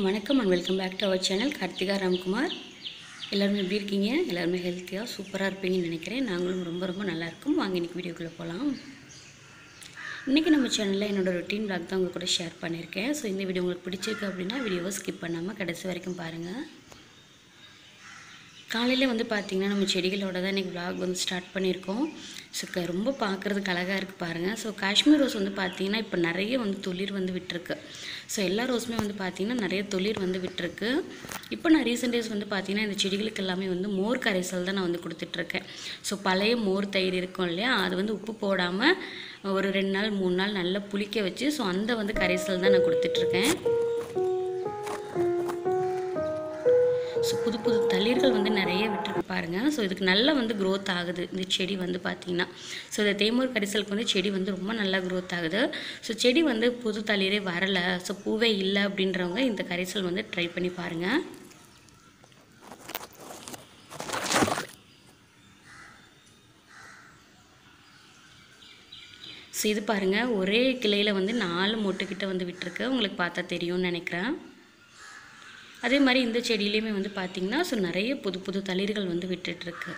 வணக்கம் and welcome back to our channel Karthika Ramkumar எல்லாருமே எப்படி இருக்கீங்க எல்லாருமே ஹெல்த்தியாக சூப்பராக இருப்பீங்கன்னு நினைக்கிறேன் நாங்களும் ரொம்ப ரொம்ப நல்லா இருக்கோம் வாங்க இன்னைக்கு வீடியோக்குள்ளே போகலாம் இன்றைக்கி நம்ம சேனலில் என்னோட ரொட்டீன் vlog தான் உங்கள் கூட ஷேர் பண்ணியிருக்கேன் ஸோ இந்த வீடியோ உங்களுக்கு பிடிச்சிருக்கு அப்படின்னா வீடியோவை ஸ்கிப் பண்ணாமல் கடைசி வரைக்கும் பாருங்கள் காலையில் வந்து பார்த்திங்கன்னா நம்ம செடிகளோட தான் இன்றைக்கி vlog வந்து ஸ்டார்ட் பண்ணியிருக்கோம் ஸோ க ரொம்ப பார்க்குறதுக்கு அழகாக இருக்குது பாருங்கள் ஸோ காஷ்மீர் ரோஸ் வந்து பார்த்திங்கன்னா இப்போ நிறைய வந்து துளிர் வந்து விட்டுருக்கு ஸோ எல்லா ரோஸுமே வந்து பார்த்திங்கன்னா நிறைய துளிர் வந்து விட்டுருக்கு இப்போ நான் ரீசெண்ட் டேஸ் வந்து பார்த்திங்கன்னா இந்த செடிகளுக்கு எல்லாமே வந்து மோர் கரைசல் தான் நான் வந்து கொடுத்துட்ருக்கேன் ஸோ பழைய மோர் தயிர் இருக்கும் இல்லையா அது வந்து உப்பு போடாமல் ஒரு ரெண்டு நாள் மூணு நாள் நல்லா புளிக்க வச்சு ஸோ அந்த வந்து கரைசல் தான் நான் கொடுத்துட்ருக்கேன் ஸோ புது புது தளிர்கள் வந்து நிறைய விட்டுருக்கு பாருங்கள் ஸோ இதுக்கு நல்லா வந்து growth ஆகுது இந்த செடி வந்து பார்த்திங்கன்னா ஸோ இந்த தேமூர் கரிசலுக்கு வந்து செடி வந்து ரொம்ப நல்லா growth ஆகுது ஸோ செடி வந்து புது தளிரே வரலை ஸோ பூவே இல்லை அப்படின்றவங்க இந்த கரிசல் வந்து ட்ரை பண்ணி பாருங்கள் ஸோ இது பாருங்கள் ஒரே கிளையில் வந்து நாலு மொட்டுக்கிட்ட வந்து விட்டுருக்கு உங்களுக்கு பார்த்தா தெரியும்னு நினைக்கிறேன் அதே மாதிரி இந்த செடியிலையுமே வந்து பார்த்திங்கன்னா ஸோ நிறைய புது புது தளிர்கள் வந்து விட்டுட்ருக்கு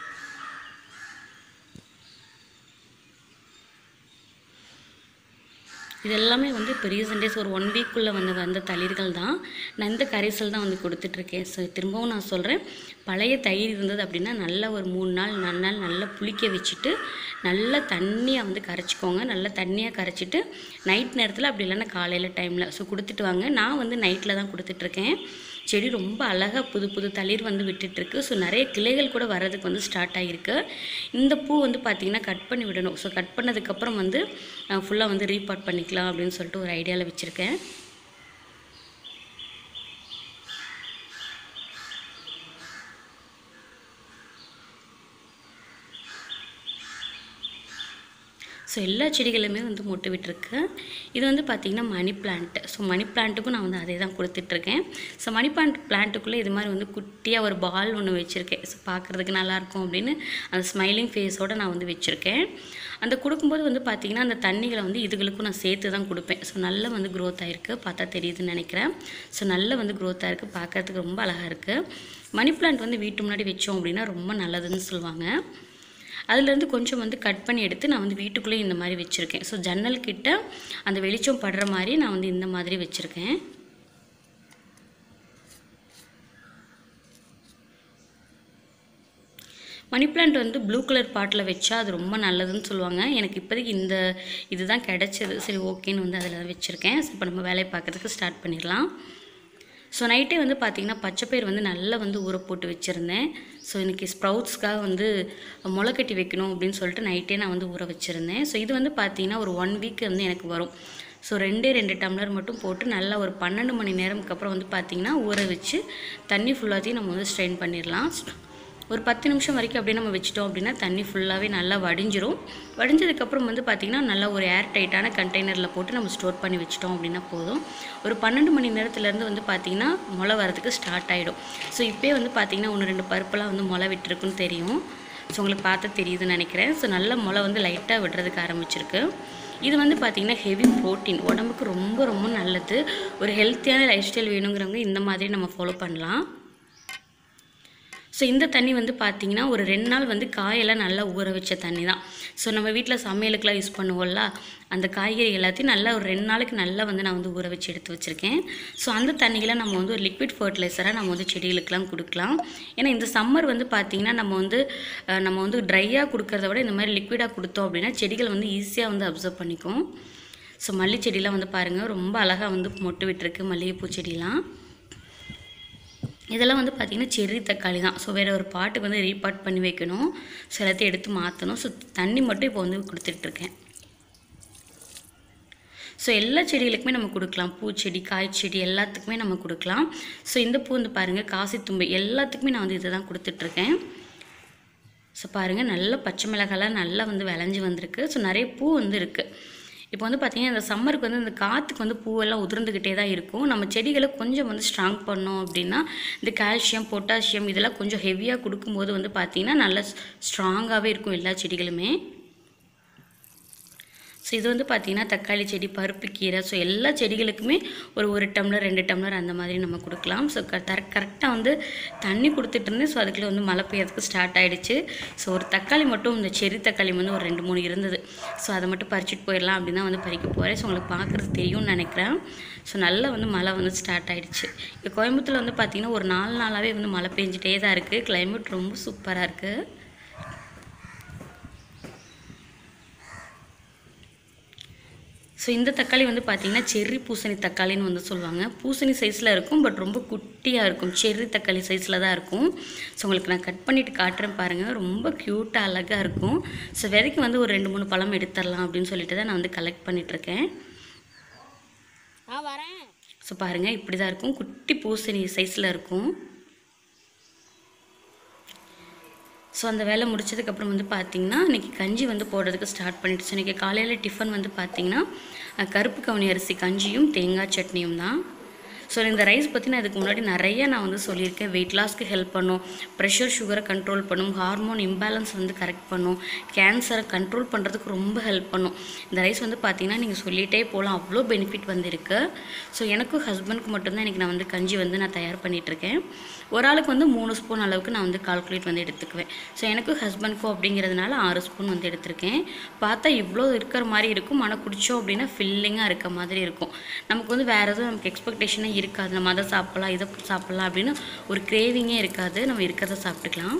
இது எல்லாமே வந்து இப்போ ரீசெண்ட் டேஸ் ஒரு ஒன் வீக்குள்ளே வந்து வந்த தளிர்கள் தான் நான் இந்த கரைசல் தான் வந்து கொடுத்துட்ருக்கேன் ஸோ திரும்பவும் நான் சொல்கிறேன் பழைய தயிர் இருந்தது அப்படின்னா நல்லா ஒரு மூணு நாள் நாலு நாள் நல்லா புளிக்க வச்சுட்டு நல்லா தண்ணியாக வந்து கரைச்சிக்கோங்க நல்லா தண்ணியாக கரைச்சிட்டு நைட் நேரத்தில் அப்படி இல்லைன்னா காலையில் டைமில் ஸோ கொடுத்துட்டு வாங்க நான் வந்து நைட்டில் தான் கொடுத்துட்ருக்கேன் செடி ரொம்ப அழகாக புது புது தளிர் வந்து விட்டுட்ருக்கு ஸோ நிறைய கிளைகள் கூட வர்றதுக்கு வந்து ஸ்டார்ட் ஆகிருக்கு இந்த பூ வந்து பார்த்திங்கன்னா கட் பண்ணி விடணும் ஸோ கட் பண்ணதுக்கப்புறம் வந்து ஃபுல்லாக வந்து ரீபாட் பண்ணிக்கலாம் அப்படின்னு சொல்லிட்டு ஒரு ஐடியாவில் வச்சுருக்கேன் ஸோ எல்லா செடிகளுமே வந்து மொட்டு விட்டுருக்கு இது வந்து பார்த்திங்கன்னா மணி பிளான்ட் ஸோ மணி பிளான்ட்டுக்கும் நான் வந்து அதே தான் கொடுத்துட்ருக்கேன் ஸோ மணி பிளான்ட் பிளான்ட்டுக்குள்ளே இது மாதிரி வந்து குட்டியாக ஒரு பால் ஒன்று வச்சுருக்கேன் ஸோ பார்க்குறதுக்கு நல்லாயிருக்கும் அப்படின்னு அந்த ஸ்மைலிங் ஃபேஸோடு நான் வந்து வச்சுருக்கேன் அந்த கொடுக்கும்போது வந்து பார்த்திங்கன்னா அந்த தண்ணிகளை வந்து இதுகளுக்கும் நான் சேர்த்து தான் கொடுப்பேன் ஸோ நல்லா வந்து க்ரோத் ஆகிருக்கு பார்த்தா தெரியுதுன்னு நினைக்கிறேன் ஸோ நல்லா வந்து க்ரோத் ஆகிருக்கு பார்க்குறதுக்கு ரொம்ப அழகாக இருக்குது மணி பிளான்ட் வந்து வீட்டு முன்னாடி வச்சோம் அப்படின்னா ரொம்ப நல்லதுன்னு சொல்லுவாங்க அதுலேருந்து கொஞ்சம் வந்து கட் பண்ணி எடுத்து நான் வந்து வீட்டுக்குள்ளேயே இந்த மாதிரி வச்சுருக்கேன் ஸோ ஜன்னல் கிட்ட அந்த வெளிச்சம் படுற மாதிரி நான் வந்து இந்த மாதிரி வச்சுருக்கேன் மணி பிளான்ட் வந்து ப்ளூ கலர் பாட்டில் வச்சா அது ரொம்ப நல்லதுன்னு சொல்லுவாங்க எனக்கு இப்போதைக்கு இந்த இதுதான் கிடச்சது சரி ஓகேன்னு வந்து அதில் தான் வச்சுருக்கேன் ஸோ இப்போ நம்ம வேலையை பார்க்குறதுக்கு ஸ்டார்ட் பண்ணிடலாம் ஸோ நைட்டே வந்து பார்த்திங்கன்னா பச்சைப்பயிர் வந்து நல்லா வந்து ஊற போட்டு வச்சுருந்தேன் ஸோ இன்றைக்கி ஸ்ப்ரவுட்ஸ்க்காக வந்து முளை கட்டி வைக்கணும் அப்படின்னு சொல்லிட்டு நைட்டே நான் வந்து ஊற வச்சுருந்தேன் ஸோ இது வந்து பார்த்திங்கன்னா ஒரு ஒன் வீக் வந்து எனக்கு வரும் ஸோ ரெண்டே ரெண்டு டம்ளர் மட்டும் போட்டு நல்லா ஒரு பன்னெண்டு மணி நேரம்க்கு அப்புறம் வந்து பார்த்திங்கன்னா ஊற வச்சு தண்ணி ஃபுல்லாத்தையும் நம்ம வந்து ஸ்ட்ரெயின் பண்ணிடலாம் ஒரு பத்து நிமிஷம் வரைக்கும் அப்படியே நம்ம வச்சிட்டோம் அப்படின்னா தண்ணி ஃபுல்லாகவே நல்லா வடிஞ்சிரும் வடிஞ்சதுக்கப்புறம் வந்து பார்த்திங்கன்னா நல்லா ஒரு ஏர் டைட்டான கண்டெய்னரில் போட்டு நம்ம ஸ்டோர் பண்ணி வச்சிட்டோம் அப்படின்னா போதும் ஒரு பன்னெண்டு மணி நேரத்துலேருந்து வந்து பார்த்திங்கன்னா முளை வரதுக்கு ஸ்டார்ட் ஆகிடும் ஸோ இப்போயே வந்து பார்த்திங்கன்னா ஒன்று ரெண்டு பருப்பெல்லாம் வந்து முளை விட்டுருக்குன்னு தெரியும் ஸோ உங்களுக்கு பார்த்தா தெரியுதுன்னு நினைக்கிறேன் ஸோ நல்ல முளை வந்து லைட்டாக விடுறதுக்கு ஆரம்பிச்சிருக்கு இது வந்து பார்த்திங்கன்னா ஹெவி ப்ரோட்டீன் உடம்புக்கு ரொம்ப ரொம்ப நல்லது ஒரு ஹெல்த்தியான லைஃப் ஸ்டைல் வேணுங்கிறவங்க இந்த மாதிரி நம்ம ஃபாலோ பண்ணலாம் ஸோ இந்த தண்ணி வந்து பார்த்திங்கன்னா ஒரு ரெண்டு நாள் வந்து காயெல்லாம் நல்லா ஊற வச்ச தண்ணி தான் ஸோ நம்ம வீட்டில் சமையலுக்குலாம் யூஸ் பண்ணுவோம்ல அந்த காய்கறி எல்லாத்தையும் நல்லா ஒரு ரெண்டு நாளைக்கு நல்லா வந்து நான் வந்து ஊற வச்சு எடுத்து வச்சுருக்கேன் ஸோ அந்த தண்ணிகளை நம்ம வந்து ஒரு லிக்விட் ஃபர்டிலைசராக நம்ம வந்து செடிகளுக்கெலாம் கொடுக்கலாம் ஏன்னா இந்த சம்மர் வந்து பார்த்திங்கன்னா நம்ம வந்து அஹ், நம்ம வந்து ட்ரையாக கொடுக்கறத விட இந்த மாதிரி லிக்விடாக கொடுத்தோம் அப்படின்னா செடிகள் வந்து ஈஸியாக வந்து அப்சர்வ் பண்ணிக்கும் ஸோ மல்லி செடிலாம் வந்து பாருங்கள் ரொம்ப அழகாக வந்து மொட்டு விட்டுருக்கு மல்லிகைப்பூ செடிலாம் இதெல்லாம் வந்து பார்த்திங்கன்னா செர்ரி தக்காளி தான் ஸோ வேறு ஒரு பாட்டுக்கு வந்து ரீபாட் பண்ணி வைக்கணும் ஸோ எல்லாத்தையும் எடுத்து மாற்றணும் ஸோ தண்ணி மட்டும் இப்போ வந்து கொடுத்துட்ருக்கேன் ஸோ எல்லா செடிகளுக்குமே நம்ம கொடுக்கலாம் பூச்செடி காய்ச்செடி எல்லாத்துக்குமே நம்ம கொடுக்கலாம் ஸோ இந்த பூ வந்து பாருங்கள் காசித்தும்பை எல்லாத்துக்குமே நான் வந்து இதை தான் கொடுத்துட்ருக்கேன் ஸோ பாருங்கள் நல்ல பச்சை மிளகாலாம் நல்லா வந்து விளைஞ்சி வந்திருக்கு ஸோ நிறைய பூ வந்து இருக்குது இப்போ வந்து பார்த்திங்கன்னா இந்த சம்மருக்கு வந்து இந்த காற்றுக்கு வந்து பூவெல்லாம் உதிர்ந்துக்கிட்டே தான் இருக்கும் நம்ம செடிகளை கொஞ்சம் வந்து ஸ்ட்ராங் பண்ணோம் அப்படின்னா இந்த கால்சியம் பொட்டாசியம் இதெல்லாம் கொஞ்சம் ஹெவியாக கொடுக்கும்போது வந்து பார்த்திங்கன்னா நல்லா ஸ்ட்ராங்காகவே இருக்கும் எல்லா செடிகளுமே ஸோ இது வந்து பார்த்திங்கன்னா தக்காளி செடி பருப்பு கீரை ஸோ எல்லா செடிகளுக்குமே ஒரு ஒரு டம்ளர் ரெண்டு டம்ளர் அந்த மாதிரி நம்ம கொடுக்கலாம் ஸோ க தர கரெக்டாக வந்து தண்ணி கொடுத்துட்டு இருந்தேன் ஸோ அதுக்குள்ளே வந்து மழை பெய்யறதுக்கு ஸ்டார்ட் ஆகிடுச்சு ஸோ ஒரு தக்காளி மட்டும் இந்த செரி தக்காளி வந்து ஒரு ரெண்டு மூணு இருந்தது ஸோ அதை மட்டும் பறிச்சுட்டு போயிடலாம் அப்படின்னு தான் வந்து பறிக்க போகிறேன் ஸோ உங்களுக்கு பார்க்குறது தெரியும்னு நினைக்கிறேன் ஸோ நல்லா வந்து மழை வந்து ஸ்டார்ட் ஆகிடுச்சு இப்போ கோயம்புத்தூரில் வந்து பார்த்திங்கன்னா ஒரு நாலு நாளாகவே வந்து மழை பெஞ்சிட்டே தான் இருக்குது கிளைமேட் ரொம்ப சூப்பராக இருக்குது ஸோ இந்த தக்காளி வந்து பார்த்திங்கன்னா செர்ரி பூசணி தக்காளின்னு வந்து சொல்லுவாங்க பூசணி சைஸில் இருக்கும் பட் ரொம்ப குட்டியாக இருக்கும் செர்ரி தக்காளி சைஸில் தான் இருக்கும் ஸோ உங்களுக்கு நான் கட் பண்ணிவிட்டு காட்டுறேன் பாருங்கள் ரொம்ப க்யூட்டாக அழகாக இருக்கும் ஸோ விதைக்கு வந்து ஒரு ரெண்டு மூணு பழம் எடுத்துடலாம் அப்படின்னு சொல்லிட்டு தான் நான் வந்து கலெக்ட் பண்ணிகிட்ருக்கேன் ஆ வரேன் ஸோ பாருங்கள் இப்படி தான் இருக்கும் குட்டி பூசணி சைஸில் இருக்கும் ஸோ அந்த வேலை முடிச்சதுக்கப்புறம் வந்து பார்த்திங்கன்னா இன்றைக்கி கஞ்சி வந்து போடுறதுக்கு ஸ்டார்ட் பண்ணிடுச்சு இன்றைக்கி காலையில் டிஃபன் வந்து பார்த்திங்கன்னா அஹ், கருப்பு கவுனி அரிசி கஞ்சியும் தேங்காய் சட்னியும் தான் ஸோ இந்த ரைஸ் பற்றி நான் இதுக்கு முன்னாடி நிறைய நான் வந்து சொல்லியிருக்கேன் வெயிட் லாஸ்க்கு ஹெல்ப் பண்ணும் ப்ரெஷர் சுகரை கண்ட்ரோல் பண்ணும் ஹார்மோன் இம்பேலன்ஸ் வந்து கரெக்ட் பண்ணும் கேன்சரை கண்ட்ரோல் பண்ணுறதுக்கு ரொம்ப ஹெல்ப் பண்ணும் இந்த ரைஸ் வந்து பார்த்திங்கன்னா நீங்கள் சொல்லிகிட்டே போகலாம் அவ்வளோ பெனிஃபிட் வந்திருக்கு ஸோ எனக்கும் ஹஸ்பண்ட்க்கு மட்டும்தான் இன்றைக்கி நான் வந்து கஞ்சி வந்து நான் தயார் பண்ணிகிட்ருக்கேன் ஒரு ஆளுக்கு வந்து மூணு ஸ்பூன் அளவுக்கு நான் வந்து கால்குலேட் வந்து எடுத்துக்குவேன் ஸோ எனக்கும் ஹஸ்பண்ட்க்கும் அப்படிங்கிறதுனால ஆறு ஸ்பூன் வந்து எடுத்திருக்கேன் பார்த்தா இவ்வளோ இருக்கிற மாதிரி இருக்கும் ஆனால் குடித்தோம் அப்படின்னா ஃபில்லிங்காக இருக்க மாதிரி இருக்கும் நமக்கு வந்து வேறு எதுவும் நமக்கு எக்ஸ்பெக்டேஷனே இருக்காது நம்ம அதை சாப்பிட்லாம் இதை சாப்பிட்லாம் அப்படின்னு ஒரு கிரேவிங்கே இருக்காது நம்ம இருக்கிறத சாப்பிட்டுக்கலாம்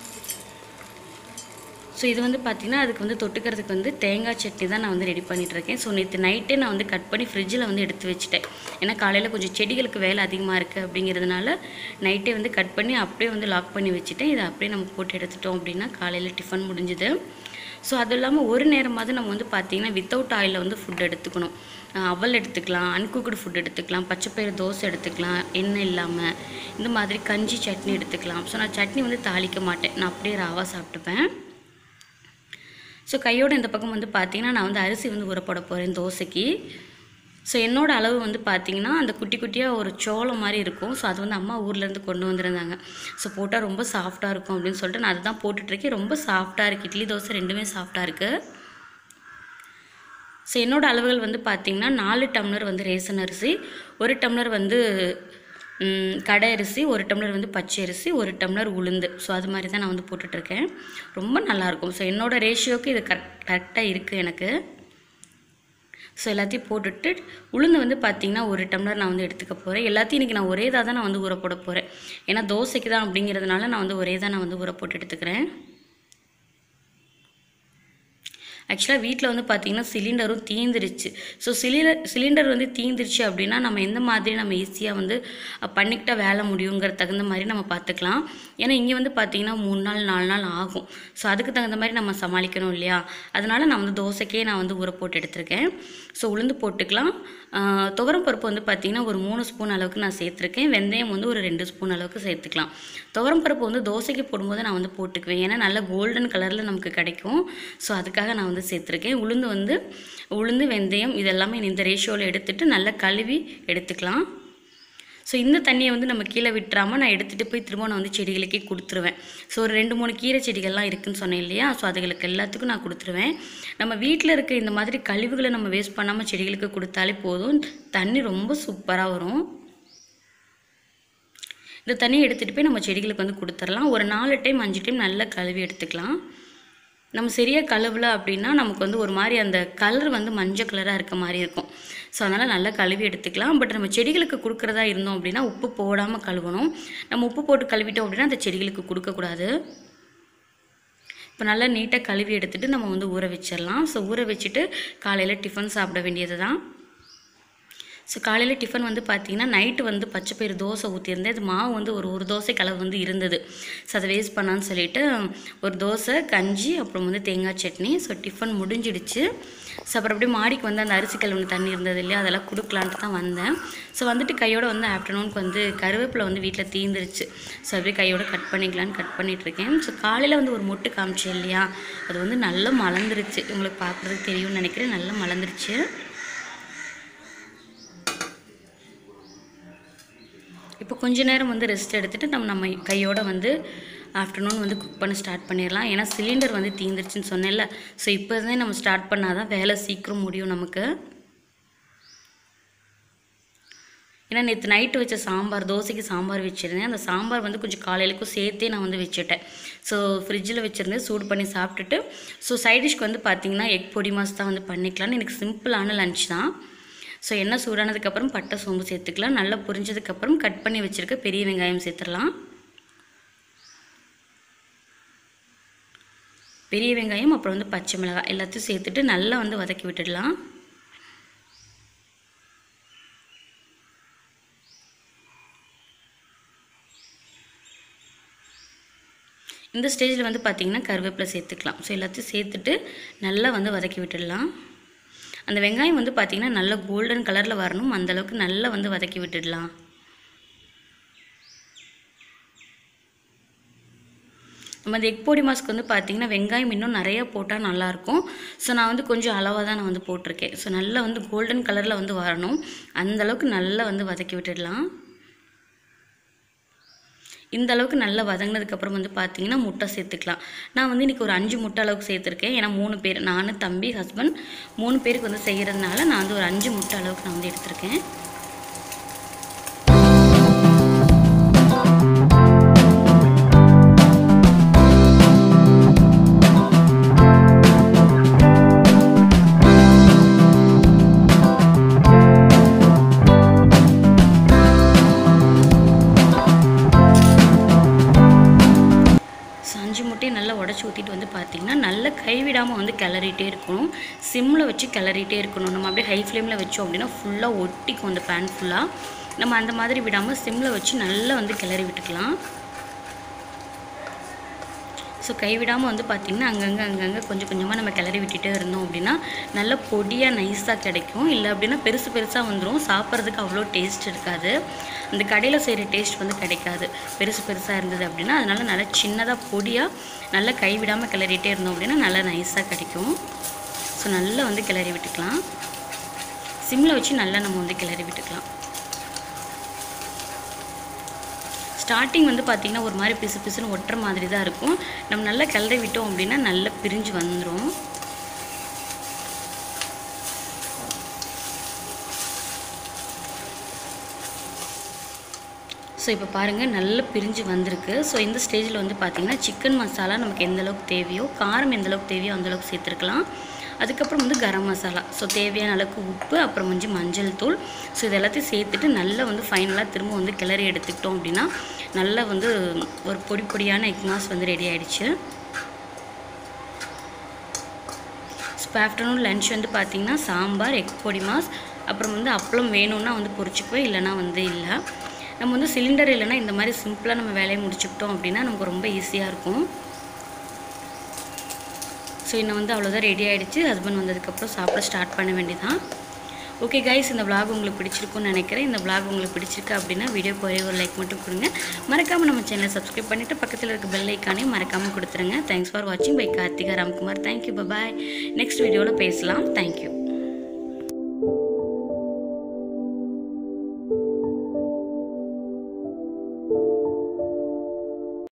ஸோ இது வந்து பார்த்திங்கன்னா அதுக்கு வந்து தொட்டுக்கிறதுக்கு வந்து தேங்காய் சட்னி தான் நான் வந்து ரெடி பண்ணிகிட்ருக்கேன் ஸோ நேற்று நைட்டே நான் வந்து கட் பண்ணி ஃப்ரிட்ஜில் வந்து எடுத்து வச்சுட்டேன் ஏன்னா காலையில் கொஞ்சம் செடிகளுக்கு வேலை அதிகமாக இருக்குது அப்படிங்கிறதுனால நைட்டே வந்து கட் பண்ணி அப்படியே வந்து லாக் பண்ணி வச்சுட்டேன் இதை அப்படியே நம்ம போட்டு எடுத்துட்டோம் அப்படின்னா காலையில் டிஃபன் முடிஞ்சுது ஸோ அது இல்லாமல் ஒரு நேரமாவது நம்ம வந்து பார்த்திங்கன்னா வித்தவுட் ஆயிலில் வந்து ஃபுட் எடுத்துக்கணும் அஹ் அவல் எடுத்துக்கலாம் அன்குக்குடு ஃபுட் எடுத்துக்கலாம் பச்சைப்பயிறு தோசை எடுத்துக்கலாம் எண்ணெய் இல்லாமல் இந்த மாதிரி கஞ்சி சட்னி எடுத்துக்கலாம் ஸோ நான் சட்னி வந்து தாளிக்க மாட்டேன் நான் அப்படியே ராவாக சாப்பிட்டுப்பேன் ஸோ கையோட இந்த பக்கம் வந்து பார்த்தீங்கன்னா நான் வந்து அரிசி வந்து ஊற போட போகிறேன் தோசைக்கு ஸோ என்னோட அளவு வந்து பார்த்தீங்கன்னா அந்த குட்டி குட்டியாக ஒரு சோளம் மாதிரி இருக்கும் ஸோ அது வந்து அம்மா ஊர்லேருந்து கொண்டு வந்திருந்தாங்க ஸோ போட்டால் ரொம்ப சாஃப்டாக இருக்கும் அப்படின்னு சொல்லிட்டு நான் அதுதான் போட்டுட்ருக்கேன் ரொம்ப சாஃப்டாக இருக்குது இட்லி தோசை ரெண்டுமே சாஃப்டாக இருக்குது ஸோ என்னோட அளவுகள் வந்து பார்த்திங்கன்னா நாலு டம்ளர் வந்து ரேசன் அரிசி ஒரு டம்ளர் வந்து ம், கடை அரிசி ஒரு டம்ளர் வந்து பச்சை அரிசி ஒரு டம்ளர் உளுந்து ஸோ அது மாதிரி தான் நான் வந்து போட்டுட்ருக்கேன் ரொம்ப நல்லாயிருக்கும் ஸோ என்னோட ரேஷியோக்கு இது கரெக்ட் கரெக்டாக இருக்குது எனக்கு ஸோ எல்லாத்தையும் போட்டுட்டு உளுந்து வந்து பார்த்திங்கன்னா ஒரு டம்ளர் நான் வந்து எடுத்துக்க போகிறேன் எல்லாத்தையும் இன்றைக்கி நான் ஒரே தான் நான் வந்து ஊற போட போகிறேன் ஏன்னா தோசைக்கு தான் அப்படிங்கிறதுனால நான் வந்து ஒரே தான் நான் வந்து ஊற போட்டு எடுத்துக்கிறேன் ஆக்சுவலாக வீட்டில் வந்து பார்த்திங்கன்னா சிலிண்டரும் தீந்துருச்சு ஸோ சிலிண்டர் சிலிண்டர் வந்து தீந்துருச்சு அப்படின்னா நம்ம எந்த மாதிரி நம்ம ஈஸியாக வந்து அஹ், பண்ணிக்கிட்டா வேலை முடியுங்கிற தகுந்த மாதிரி நம்ம பார்த்துக்கலாம் ஏன்னா இங்கே வந்து பார்த்திங்கன்னா மூணு நாள் நாலு நாள் ஆகும் ஸோ அதுக்கு தகுந்த மாதிரி நம்ம சமாளிக்கணும் இல்லையா அதனால நான் வந்து தோசைக்கே நான் வந்து ஊற போட்டு எடுத்திருக்கேன் ஸோ உளுந்து போட்டுக்கலாம் ஆஹ், துவரம் பருப்பு வந்து பார்த்திங்கன்னா ஒரு மூணு ஸ்பூன் அளவுக்கு நான் சேர்த்துருக்கேன் வெந்தயம் வந்து ஒரு ரெண்டு ஸ்பூன் அளவுக்கு சேர்த்துக்கலாம் துவரம் பருப்பு வந்து தோசைக்கு போடும்போது நான் வந்து போட்டுக்குவேன் ஏன்னா நல்ல கோல்டன் கலரில் நமக்கு கிடைக்கும் ஸோ அதுக்காக நான் வந்து சேர்த்துருக்கேன் உளுந்து வந்து உளுந்து வெந்தயம் இதெல்லாமே இந்த ரேஷியோவில் எடுத்துட்டு நல்லா கழுவி எடுத்துக்கலாம் ஸோ இந்த தண்ணியை வந்து நம்ம கீழே விட்டுறாமல் நான் எடுத்துகிட்டு போய் திரும்ப நான் வந்து செடிகளுக்கே கொடுத்துருவேன் ஸோ ஒரு ரெண்டு மூணு கீரை செடிகள்லாம் இருக்குன்னு சொன்னேன் இல்லையா ஸோ அதுகளுக்கு எல்லாத்துக்கும் நான் கொடுத்துருவேன் நம்ம வீட்டில் இருக்க இந்த மாதிரி கழிவுகளை நம்ம வேஸ்ட் பண்ணாமல் செடிகளுக்கு கொடுத்தாலே போதும் தண்ணி ரொம்ப சூப்பராக வரும் இந்த தண்ணியை எடுத்துகிட்டு போய் நம்ம செடிகளுக்கு வந்து கொடுத்துடலாம் ஒரு நாலு டைம் அஞ்சு டைம் நல்லா கழுவி எடுத்துக்கலாம் நம்ம சரியாக கழுவல அப்படின்னா நமக்கு வந்து ஒரு மாதிரி அந்த கலர் வந்து மஞ்சள் கலராக இருக்க மாதிரி இருக்கும் ஸோ அதனால் நல்லா கழுவி எடுத்துக்கலாம் பட் நம்ம செடிகளுக்கு கொடுக்குறதா இருந்தோம் அப்படின்னா உப்பு போடாமல் கழுவணும் நம்ம உப்பு போட்டு கழுவிட்டோம் அப்படின்னா அந்த செடிகளுக்கு கொடுக்கக்கூடாது இப்போ நல்லா நீட்டாக கழுவி எடுத்துட்டு நம்ம வந்து ஊற வச்சிடலாம் ஸோ ஊற வச்சுட்டு காலையில் டிஃபன் சாப்பிட வேண்டியது தான் ஸோ காலையில் டிஃபன் வந்து பார்த்தீங்கன்னா நைட்டு வந்து பச்சை பயிறு தோசை ஊற்றியிருந்தேன் அது மாவு வந்து ஒரு ஒரு தோசை கலவு வந்து இருந்தது ஸோ அதை வேஸ்ட் பண்ணான்னு சொல்லிட்டு ஒரு தோசை கஞ்சி அப்புறம் வந்து தேங்காய் சட்னி ஸோ டிஃபன் முடிஞ்சிடுச்சு ஸோ அப்புறம் அப்படியே மாடிக்கு வந்து அந்த அரிசி கழுவுன தண்ணி இருந்தது இல்லையா அதெல்லாம் கொடுக்கலான்ட்டு தான் வந்தேன் ஸோ வந்துட்டு கையோட வந்து ஆஃப்டர்நூனுக்கு வந்து கருவேப்பிலை வந்து வீட்டில் தீந்துருச்சு ஸோ அப்படியே கையோட கட் பண்ணிக்கலான்னு கட் பண்ணிகிட்ருக்கேன் ஸோ காலையில் வந்து ஒரு மொட்டு காமிச்சேன் இல்லையா அது வந்து நல்லா மலர்ந்துருச்சு உங்களுக்கு பார்க்குறதுக்கு தெரியும்னு நினைக்கிறேன் நல்லா மலர்ந்துருச்சு இப்போ கொஞ்ச நேரம் வந்து ரெஸ்ட் எடுத்துட்டு நம்ம நம்ம கையோட வந்து ஆஃப்டர்நூன் வந்து குக் பண்ண ஸ்டார்ட் பண்ணிடலாம் ஏன்னா சிலிண்டர் வந்து தீந்துருச்சுன்னு சொன்னேன்ல ஸோ இப்போ தான் நம்ம ஸ்டார்ட் பண்ணால் தான் வேலை சீக்கிரம் முடியும் நமக்கு ஏன்னா நேற்று நைட்டு வச்ச சாம்பார் தோசைக்கு சாம்பார் வச்சுருந்தேன் அந்த சாம்பார் வந்து கொஞ்சம் காலையிலக்கும் சேர்த்தே நான் வந்து வச்சுட்டேன் ஸோ ஃப்ரிட்ஜில் வச்சுருந்தேன் சூடு பண்ணி சாப்பிட்டுட்டு ஸோ சைட் டிஷ்க்கு வந்து பார்த்திங்கன்னா எக் பொடி மாஸ் தான் வந்து பண்ணிக்கலாம்னு எனக்கு சிம்பிளான லஞ்ச் தான் ஸோ எண்ணெய் சூடானதுக்கப்புறம் பட்டை சோம்பு சேர்த்துக்கலாம் நல்லா புரிஞ்சதுக்கப்புறம் கட் பண்ணி வச்சுருக்க பெரிய வெங்காயம் சேர்த்துடலாம் பெரிய வெங்காயம் அப்புறம் வந்து பச்சை மிளகாய் எல்லாத்தையும் சேர்த்துட்டு நல்லா வந்து வதக்கி விட்டுடலாம் இந்த ஸ்டேஜில் வந்து பார்த்திங்கன்னா கருவேப்பிலை சேர்த்துக்கலாம் ஸோ எல்லாத்தையும் சேர்த்துட்டு நல்லா வந்து வதக்கி விட்டுடலாம் அந்த வெங்காயம் வந்து பார்த்திங்கன்னா நல்ல கோல்டன் கலரில் வரணும் அந்தளவுக்கு நல்லா வந்து வதக்கி விட்டுடலாம் நம்ம அந்த எக் பொடி மாஸ்க்கு வந்து பார்த்திங்கன்னா வெங்காயம் இன்னும் நிறைய போட்டால் நல்லாயிருக்கும் ஸோ நான் வந்து கொஞ்சம் அளவாக தான் நான் வந்து போட்டிருக்கேன் ஸோ நல்லா வந்து கோல்டன் கலரில் வந்து வரணும் அந்தளவுக்கு நல்லா வந்து வதக்கி விட்டுடலாம் இந்த அளவுக்கு நல்லா வதங்கினதுக்கப்புறம் வந்து பார்த்தீங்கன்னா முட்டை சேர்த்துக்கலாம் நான் வந்து இன்றைக்கி ஒரு அஞ்சு முட்டை அளவுக்கு சேர்த்துருக்கேன் ஏன்னா மூணு பேர் நான் தம்பி ஹஸ்பண்ட் மூணு பேருக்கு வந்து செய்கிறதுனால நான் வந்து ஒரு அஞ்சு முட்டை அளவுக்கு நான் வந்து எடுத்திருக்கேன் ஸோ அஞ்சு முட்டையை நல்லா உடச்சி ஊற்றிட்டு வந்து பார்த்திங்கன்னா நல்லா கைவிடாமல் வந்து கிளறிட்டே இருக்கணும் சிம்மில் வச்சு கிளறிட்டே இருக்கணும் நம்ம அப்படியே ஹை ஃப்ளேமில் வச்சோம் அப்படின்னா ஃபுல்லாக ஒட்டிக்கும் அந்த பேன் ஃபுல்லாக நம்ம அந்த மாதிரி விடாமல் சிம்மில் வச்சு நல்லா வந்து கிளறி விட்டுக்கலாம் ஸோ கைவிடாமல் வந்து பார்த்திங்கன்னா அங்கங்கே அங்கங்கே கொஞ்சம் கொஞ்சமாக நம்ம கிளறி விட்டுட்டே இருந்தோம் அப்படின்னா நல்ல பொடியாக நைஸாக கிடைக்கும் இல்லை அப்படின்னா பெருசு பெருசாக வந்துடும் சாப்பிட்றதுக்கு அவ்வளோ டேஸ்ட் இருக்காது அந்த கடையில் செய்கிற டேஸ்ட் வந்து கிடைக்காது பெருசு பெருசாக இருந்தது அப்படின்னா அதனால் நல்லா சின்னதாக பொடியாக நல்லா கைவிடாமல் கிளறிட்டே இருந்தோம் அப்படின்னா நல்லா நைஸாக கிடைக்கும் ஸோ நல்லா வந்து கிளறி விட்டுக்கலாம் சிம்மில் வச்சு நல்லா நம்ம வந்து கிளறி விட்டுக்கலாம் ஸ்டார்டிங் வந்து பார்த்திங்கன்னா ஒரு மாதிரி பிசு பிசுன்னு ஒட்டுற மாதிரி தான் இருக்கும் நம்ம நல்லா கிளறி விட்டோம் அப்படின்னா நல்லா பிரிஞ்சு வந்துடும் ஸோ இப்போ பாருங்கள் நல்லா பிரிஞ்சு வந்திருக்கு ஸோ இந்த ஸ்டேஜில் வந்து பார்த்திங்கன்னா சிக்கன் மசாலா நமக்கு எந்த அளவுக்கு தேவையோ காரம் எந்த அளவுக்கு தேவையோ அந்த அளவுக்கு சேர்த்துருக்கலாம் அதுக்கப்புறம் வந்து கரம் மசாலா ஸோ தேவையான அளவுக்கு உப்பு அப்புறம் கொஞ்சம் மஞ்சள் தூள் ஸோ இது எல்லாத்தையும் சேர்த்துட்டு நல்லா வந்து ஃபைனலாக திரும்ப வந்து கிளறி எடுத்துக்கிட்டோம் அப்படின்னா நல்லா வந்து ஒரு பொடி பொடியான எக் மாஸ் வந்து ரெடி ஆகிடுச்சு இப்போ ஆஃப்டர்நூன் லன்ச் வந்து பார்த்திங்கன்னா சாம்பார் எக் பொடி மாஸ் அப்புறம் வந்து அப்பளம் வேணும்னா வந்து பொரிச்சுக்குவேன் இல்லைனா வந்து இல்லை நம்ம வந்து சிலிண்டர் இல்லைன்னா இந்த மாதிரி சிம்பிளாக நம்ம வேலையை முடிச்சுக்கிட்டோம் அப்படின்னா நமக்கு ரொம்ப ஈஸியாக இருக்கும் ஸோ இன்னும் வந்து அவ்வளோதான் ரெடி ஆகிடுச்சு ஹஸ்பண்ட் வந்ததுக்கப்புறம் சாப்பிட ஸ்டார்ட் பண்ண வேண்டியதான் ஓகே கைஸ் இந்த vlog உங்களுக்கு பிடிச்சிருக்கும்னு நினைக்கிறேன் இந்த vlog உங்களுக்கு பிடிச்சிருக்கு அப்படின்னா வீடியோக்கு ஒரே ஒரு லைக் மட்டும் கொடுங்க மறக்காமல் நம்ம சேனலை சப்ஸ்கிரைப் பண்ணிவிட்டு பக்கத்தில் இருக்க பெல் ஐக்கானையும் மறக்காமல் கொடுத்துருங்க தேங்க்ஸ் ஃபார் வாட்சிங் bye Karthika Ramkumar thank you bye next வீடியோவில் பேசலாம் தேங்க்யூ